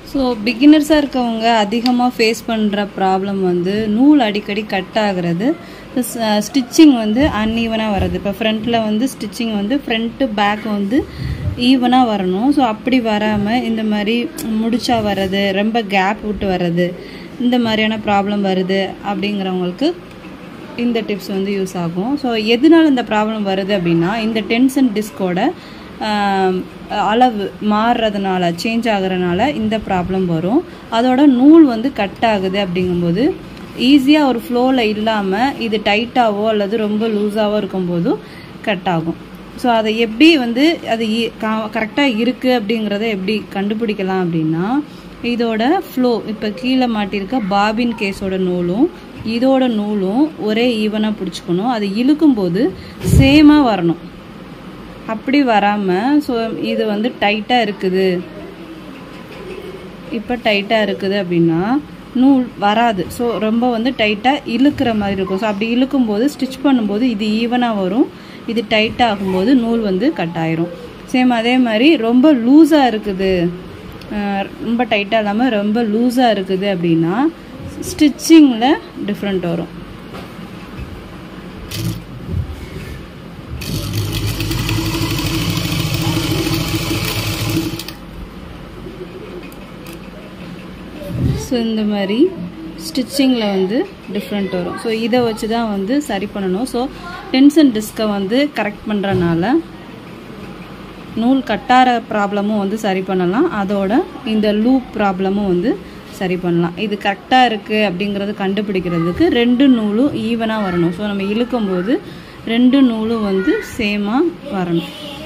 so பிகினர்ஸாக இருக்கவங்க அதிகமாக face பண்ணுற ப்ராப்ளம் வந்து நூல் அடிக்கடி கட் ஆகுறது ஸ்டிச்சிங் வந்து அன்ஈவனாக வர்றது இப்போ ஃப்ரண்ட்டில் வந்து ஸ்டிச்சிங் வந்து ஃப்ரண்ட்டு பேக் வந்து ஈவனாக வரணும் ஸோ அப்படி வராமல் இந்த மாதிரி முடிச்சா வர்றது ரொம்ப கேப் விட்டு வர்றது இந்த மாதிரியான ப்ராப்ளம் வருது அப்படிங்கிறவங்களுக்கு இந்த டிப்ஸ் வந்து யூஸ் ஆகும் ஸோ எதனால இந்த ப்ராப்ளம் வருது அப்படின்னா இந்த டென்ஷன் டிஸ்கோட அளவு மாறுறதுனால சேஞ்ச் ஆகுறதுனால இந்த ப்ராப்ளம் வரும் அதோட நூல் வந்து கட் ஆகுது அப்படிங்கும்போது ஈஸியாக ஒரு ஃப்ளோவில் இல்லாமல் இது டைட்டாவோ அல்லது ரொம்ப லூஸாவோ இருக்கும்போதும் கட் ஆகும் ஸோ அதை எப்படி வந்து அது கரெக்டாக இருக்குது அப்படிங்கிறத எப்படி கண்டுபிடிக்கலாம் அப்படின்னா இதோட ஃப்ளோ இப்போ கீழே மாட்டியிருக்க பாபின் கேஸோட நூலும் இதோட நூலும் ஒரே ஈவனாக பிடிச்சிக்கணும் அது இழுக்கும்போது சேமாக வரணும் அப்படி வராமல் ஸோ இது வந்து டைட்டாக இருக்குது இப்போ டைட்டாக இருக்குது அப்படின்னா நூல் வராது ஸோ ரொம்ப வந்து டைட்டாக இழுக்கிற மாதிரி இருக்கும் ஸோ அப்படி இழுக்கும்போது ஸ்டிச் பண்ணும்போது இது ஈவனாக வரும் இது டைட்டாக ஆகும்போது நூல் வந்து கட் ஆயிரும் சேம் அதே மாதிரி ரொம்ப லூஸாக இருக்குது ரொம்ப டைட்டாக இல்லாமல் ரொம்ப லூஸாக இருக்குது அப்படின்னா ஸ்டிச்சிங்கில் டிஃப்ரெண்ட் வரும் ஸோ இந்த மாதிரி ஸ்டிச்சிங்கில் வந்து டிஃப்ரெண்ட் வரும் ஸோ இதை வச்சு தான் வந்து சரி பண்ணணும் ஸோ டென்ஷன் டிஸ்கை வந்து கரெக்ட் பண்ணுறனால நூல் கட்டார ப்ராப்ளமும் வந்து சரி பண்ணலாம் அதோட இந்த லூப் ப்ராப்ளமும் வந்து சரி பண்ணலாம் இது கரெக்டாக இருக்குது அப்படிங்கிறது கண்டுபிடிக்கிறதுக்கு ரெண்டு நூலும் ஈவனாக வரணும் ஸோ நம்ம இழுக்கும்போது ரெண்டு நூலும் வந்து சேமாக வரணும்